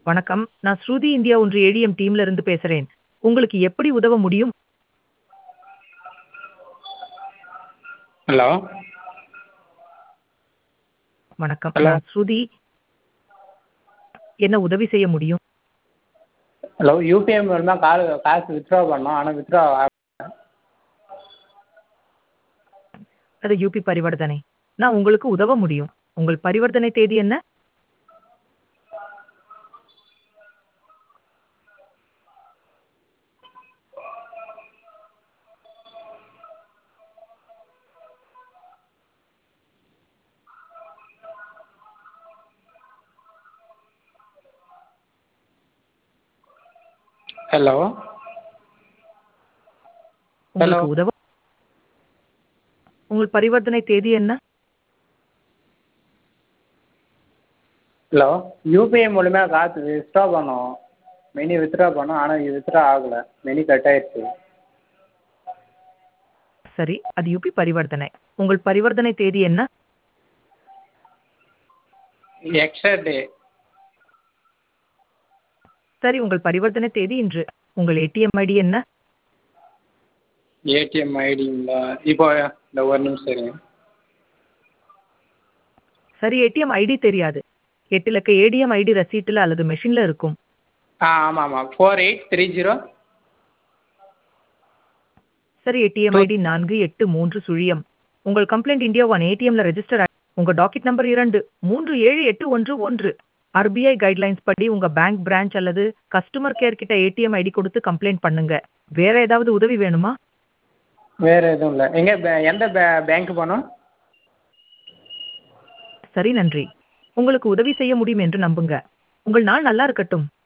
வணக்கம் நான் ஸ்ருதி இந்தியா ஒன்று ஏடிஎம் டீம்ல இருந்து பேசுறேன் உங்களுக்கு எப்படி உதவ முடியும் ஹலோ வணக்கம் Hello. நான் ஸ்ருதி என்ன உதவி செய்ய முடியும் ஹலோ யூபிஐ மூலமா கால் காசு வித்ட்ரா பண்ணோம் ஆனால் வித்ட்ரா அது யூபி பரிவர்த்தனை நான் உங்களுக்கு உதவ முடியும் உங்கள் பரிவர்த்தனை தேதி என்ன ஹலோ உங்களுக்கு உதவ உங்கள் பரிவர்த்தனை தேதி என்ன ஹலோ யூபிஐ மூலமா காசு வித்ட்ரா பண்ணோம் மணி வித்ட்ரா பண்ணோம் ஆனால் இது வித்ட்ரா ஆகலை மணி கட் ஆயிடுச்சு சரி அது யூபி பரிவர்த்தனை உங்கள் பரிவர்த்தனை தேதி என்ன எக்ஸ்ட்ரா டே சரி உங்கள் பரிவர்த்தனை தேதி இன்று உங்கள் ஏடிஎம் ஐடி என்ன ஏடிஎம் ஐடிங்களா இப்போ இந்த ஒரு நிமிஷம் இருங்க சரி ஏடிஎம் ஐடி தெரியாது எட்டு இலக்க ஏடிஎம் ஐடி ரசீட்டில் அல்லது மெஷின்ல இருக்கும் ஆ ஆமாம் ஆமாம் ஃபோர் எயிட் த்ரீ ஜீரோ சரி ஏடிஎம் ஐடி நான்கு எட்டு மூன்று சுழியம் உங்கள் கம்ப்ளைண்ட் இந்தியா ஒன் ஏடிஎம்ல ரெஜிஸ்டர் உங்க டாக்கெட் நம்பர் இரண்டு மூன்று ஏழு எட்டு ஒன்று ஒன்று ஆர்பிஐ கைட்லைன்ஸ் படி உங்க பேங்க் பிரான்ச் அல்லது கஸ்டமர் கேர் கிட்ட ஏடிஎம் ஐடி கொடுத்து கம்ப்ளைண்ட் பண்ணுங்க வேற ஏதாவது உதவி வேணுமா வேறு எதுவும் இல்லை எங்கே பே- எந்த பே பேங்க் போகணும் சரி நன்றி உங்களுக்கு உதவி செய்ய முடியும் என்று நம்புங்க உங்கள் நாள் நல்லா இருக்கட்டும்